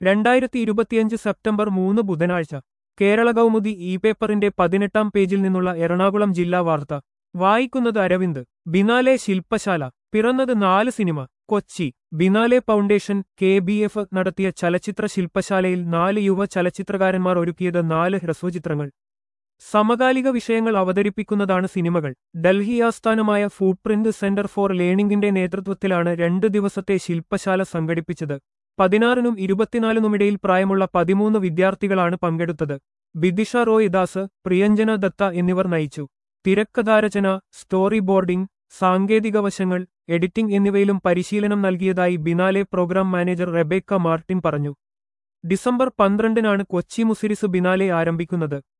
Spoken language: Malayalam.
രണ്ടായിരത്തി ഇരുപത്തിയഞ്ച് സെപ്റ്റംബർ മൂന്ന് ബുധനാഴ്ച കേരള കൗമുദി ഇ പേപ്പറിന്റെ പതിനെട്ടാം പേജിൽ നിന്നുള്ള എറണാകുളം ജില്ലാ വാർത്ത വായിക്കുന്നത് അരവിന്ദ് ബിനാലെ ശില്പശാല പിറന്നത് നാല് cinema Kochi biennale foundation K B F നടത്തിയ ചലച്ചിത്ര ശില്പശാലയിൽ നാല് യുവ ചലച്ചിത്രകാരന്മാർ ഒരുക്കിയത് നാല് ഹ്രസ്വചിത്രങ്ങൾ സമകാലിക വിഷയങ്ങൾ അവതരിപ്പിക്കുന്നതാണ് സിനിമകൾ ഡൽഹി ആസ്ഥാനമായ ഫുട്പ്രിന്റ് സെന്റർ ഫോർ ലേണിംഗിന്റെ നേതൃത്വത്തിലാണ് രണ്ട് ദിവസത്തെ ശില്പശാല സംഘടിപ്പിച്ചത് പതിനാറിനും ഇരുപത്തിനാലിനുമിടയിൽ പ്രായമുള്ള പതിമൂന്ന് വിദ്യാർത്ഥികളാണ് പങ്കെടുത്തത് ബിദിഷ റോയ് ദാസ് പ്രിയഞ്ജന ദത്ത എന്നിവർ നയിച്ചു തിരക്കഥാരചന സ്റ്റോറി ബോർഡിംഗ് സാങ്കേതിക വശങ്ങൾ എഡിറ്റിംഗ് എന്നിവയിലും പരിശീലനം നൽകിയതായി biennale programme manager Rebecca Martin പറഞ്ഞു ഡിസംബർ പന്ത്രണ്ടിനാണ് കൊച്ചി മുസിരിസ് ബിനാലെ ആരംഭിക്കുന്നത്